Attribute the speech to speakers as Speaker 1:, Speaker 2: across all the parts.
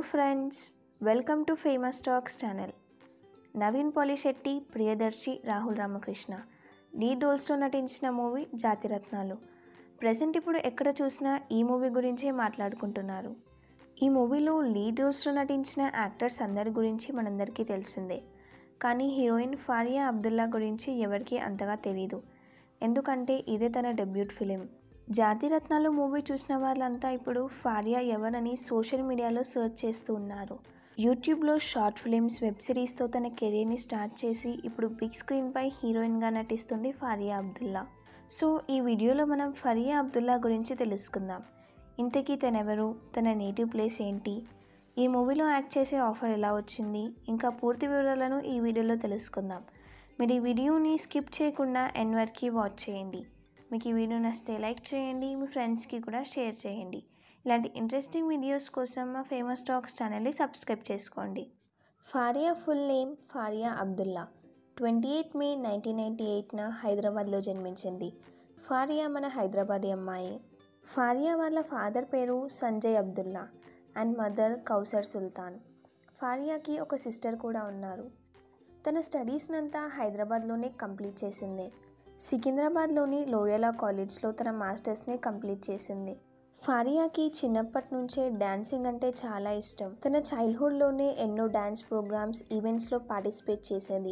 Speaker 1: friends welcome to famous talks channel Naveen Polishetty Priyadarshi Rahul Ramakrishna lead రోల్స్తో నటించిన movie జాతిరత్నాలు present ఇప్పుడు ఎక్కడ చూసినా ఈ మూవీ గురించే మాట్లాడుకుంటున్నారు ఈ మూవీలో లీడ్ రోల్స్లో నటించిన యాక్టర్స్ అందరి గురించి మనందరికీ తెలిసిందే కానీ హీరోయిన్ ఫారియా అబ్దుల్లా గురించి ఎవరికీ అంతగా తెలీదు ఎందుకంటే ఇదే తన డెబ్యూట్ ఫిలిం జాతిరత్నాలు మూవీ చూసిన వాళ్ళంతా ఇప్పుడు ఫారియా ఎవరని సోషల్ మీడియాలో సెర్చ్ చేస్తూ ఉన్నారు యూట్యూబ్లో షార్ట్ ఫిలిమ్స్ వెబ్ సిరీస్తో తన కెరీర్ని స్టార్ట్ చేసి ఇప్పుడు బిగ్ స్క్రీన్పై హీరోయిన్గా నటిస్తుంది ఫారియా అబ్దుల్లా సో ఈ వీడియోలో మనం ఫరియా అబ్దుల్లా గురించి తెలుసుకుందాం ఇంతకీ తనెవరు తన నేటివ్ ప్లేస్ ఏంటి ఈ మూవీలో యాక్ట్ చేసే ఆఫర్ ఎలా వచ్చింది ఇంకా పూర్తి వివరాలను ఈ వీడియోలో తెలుసుకుందాం మీరు ఈ వీడియోని స్కిప్ చేయకుండా ఎన్ వరకు వాచ్ చేయండి మీకు ఈ వీడియో నచ్చితే లైక్ చేయండి మీ ఫ్రెండ్స్కి కూడా షేర్ చేయండి ఇలాంటి ఇంట్రెస్టింగ్ వీడియోస్ కోసం మా ఫేమస్ టాక్స్ ఛానల్ని సబ్స్క్రైబ్ చేసుకోండి Faria full name Faria Abdullah twenty eight May nineteen ninety ఎయిట్న హైదరాబాద్లో జన్మించింది ఫారియా మన హైదరాబాదీ అమ్మాయి ఫారియా వాళ్ళ ఫాదర్ పేరు సంజయ్ అబ్దుల్లా అండ్ మదర్ కౌసర్ సుల్తాన్ ఫారియాకి ఒక సిస్టర్ కూడా ఉన్నారు తన స్టడీస్నంతా హైదరాబాద్లోనే కంప్లీట్ చేసింది సికింద్రాబాద్లోని లోయలా కాలేజ్లో తన మాస్టర్స్ని కంప్లీట్ చేసింది ఫారియాకి చిన్నప్పటి నుంచే డాన్సింగ్ అంటే చాలా ఇష్టం తన చైల్డ్హుడ్లోనే ఎన్నో డ్యాన్స్ ప్రోగ్రామ్స్ ఈవెంట్స్లో పార్టిసిపేట్ చేసేది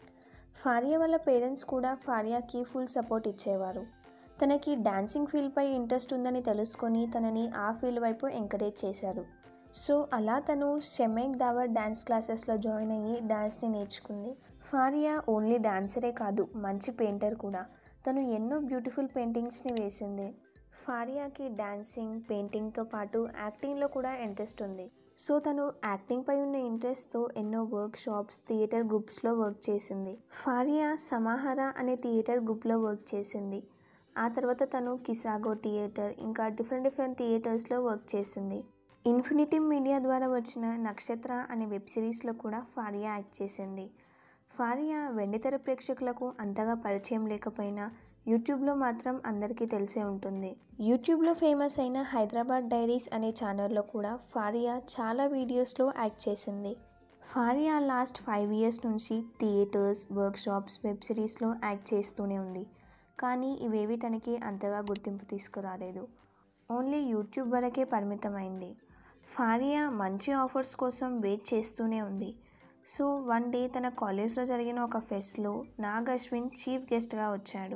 Speaker 1: ఫారియా వాళ్ళ పేరెంట్స్ కూడా ఫారియాకి ఫుల్ సపోర్ట్ ఇచ్చేవారు తనకి డాన్సింగ్ ఫీల్డ్పై ఇంట్రెస్ట్ ఉందని తెలుసుకొని తనని ఆ ఫీల్డ్ వైపు ఎంకరేజ్ చేశారు సో అలా తను షెమైక్ దావర్ డ్యాన్స్ క్లాసెస్లో జాయిన్ అయ్యి డ్యాన్స్ని నేర్చుకుంది ఫారియా ఓన్లీ డాన్సరే కాదు మంచి పెయింటర్ కూడా తను ఎన్నో బ్యూటిఫుల్ పెయింటింగ్స్ని వేసింది ఫారియాకి డాన్సింగ్ పెయింటింగ్తో పాటు యాక్టింగ్లో కూడా ఇంట్రెస్ట్ ఉంది సో తను యాక్టింగ్పై ఉన్న ఇంట్రెస్ట్తో ఎన్నో వర్క్ షాప్స్ థియేటర్ గ్రూప్స్లో వర్క్ చేసింది ఫారియా సమాహార అనే థియేటర్ గ్రూప్లో వర్క్ చేసింది ఆ తర్వాత తను కిసాగో థియేటర్ ఇంకా డిఫరెంట్ డిఫరెంట్ థియేటర్స్లో వర్క్ చేసింది ఇన్ఫినిటీ మీడియా ద్వారా వచ్చిన నక్షత్ర అనే వెబ్ సిరీస్లో కూడా ఫారియా యాక్ట్ చేసింది ఫారియా వెండితెర ప్రేక్షకులకు అంతగా పరిచయం లేకపోయినా యూట్యూబ్లో మాత్రం అందరికీ తెలిసే ఉంటుంది యూట్యూబ్లో ఫేమస్ అయిన హైదరాబాద్ డైరీస్ అనే ఛానల్లో కూడా ఫారియా చాలా వీడియోస్లో యాక్ట్ చేసింది ఫారియా లాస్ట్ ఫైవ్ ఇయర్స్ నుంచి థియేటర్స్ వర్క్షాప్స్ వెబ్ సిరీస్లో యాక్ట్ చేస్తూనే ఉంది కానీ ఇవేవి తనకి అంతగా గుర్తింపు తీసుకురాలేదు ఓన్లీ యూట్యూబ్ వరకే పరిమితమైంది ఫారియా మంచి ఆఫర్స్ కోసం వెయిట్ చేస్తూనే ఉంది సో వన్ డే తన కాలేజ్లో జరిగిన ఒక ఫెస్ట్లో నాగ్ అశ్విన్ చీఫ్ గెస్ట్గా వచ్చాడు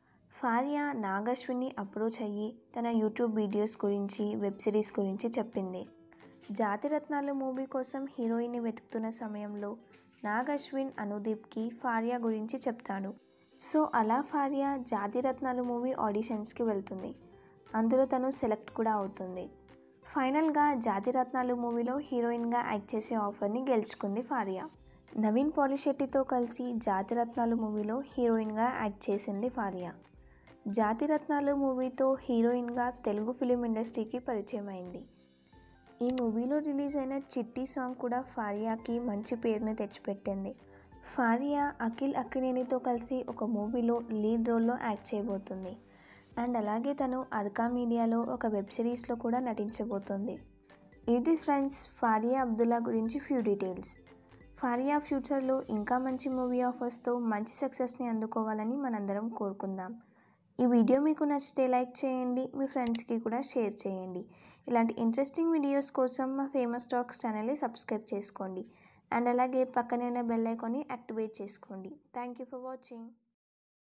Speaker 1: ఫారియా నాగ్ అశ్విన్ని అప్రోచ్ అయ్యి తన యూట్యూబ్ వీడియోస్ గురించి వెబ్ సిరీస్ గురించి చెప్పింది జాతిరత్నాలు మూవీ కోసం హీరోయిన్ని వెతుకుతున్న సమయంలో నాగ్ అశ్విన్ అనుదీప్కి ఫారియా గురించి చెప్తాడు సో అలా ఫారియా జాతిరత్నాలు మూవీ ఆడిషన్స్కి వెళ్తుంది అందులో తను సెలెక్ట్ కూడా అవుతుంది ఫైనల్గా జాతిరత్నాలు మూవీలో హీరోయిన్గా యాక్ట్ చేసే ఆఫర్ని గెలుచుకుంది ఫారియా నవీన్ పాలిశెట్టితో కలిసి జాతిరత్నాలు మూవీలో హీరోయిన్గా యాక్ట్ చేసింది ఫారియా జాతిరత్నాలు మూవీతో హీరోయిన్గా తెలుగు ఫిలిం ఇండస్ట్రీకి పరిచయం అయింది ఈ మూవీలో రిలీజ్ అయిన చిట్టి సాంగ్ కూడా ఫారియాకి మంచి పేరుని తెచ్చిపెట్టింది ఫారియా అఖిల్ అక్కినేనితో కలిసి ఒక మూవీలో లీడ్ రోల్లో యాక్ట్ చేయబోతుంది అండ్ అలాగే తను అర్కా మీడియాలో ఒక వెబ్ సిరీస్లో కూడా నటించబోతుంది ఇది ఫ్రెండ్స్ ఫారియా అబ్దుల్లా గురించి ఫ్యూ డీటెయిల్స్ ఫారియా ఫ్యూచర్లో ఇంకా మంచి మూవీ ఆఫర్స్తో మంచి సక్సెస్ని అందుకోవాలని మనందరం కోరుకుందాం ఈ వీడియో మీకు నచ్చితే లైక్ చేయండి మీ ఫ్రెండ్స్కి కూడా షేర్ చేయండి ఇలాంటి ఇంట్రెస్టింగ్ వీడియోస్ కోసం మా ఫేమస్ టాక్స్ ఛానల్ని సబ్స్క్రైబ్ చేసుకోండి అండ్ అలాగే పక్కనే ఉన్న బెల్ ఐకాన్ని యాక్టివేట్ చేసుకోండి థ్యాంక్ యూ ఫర్ వాచింగ్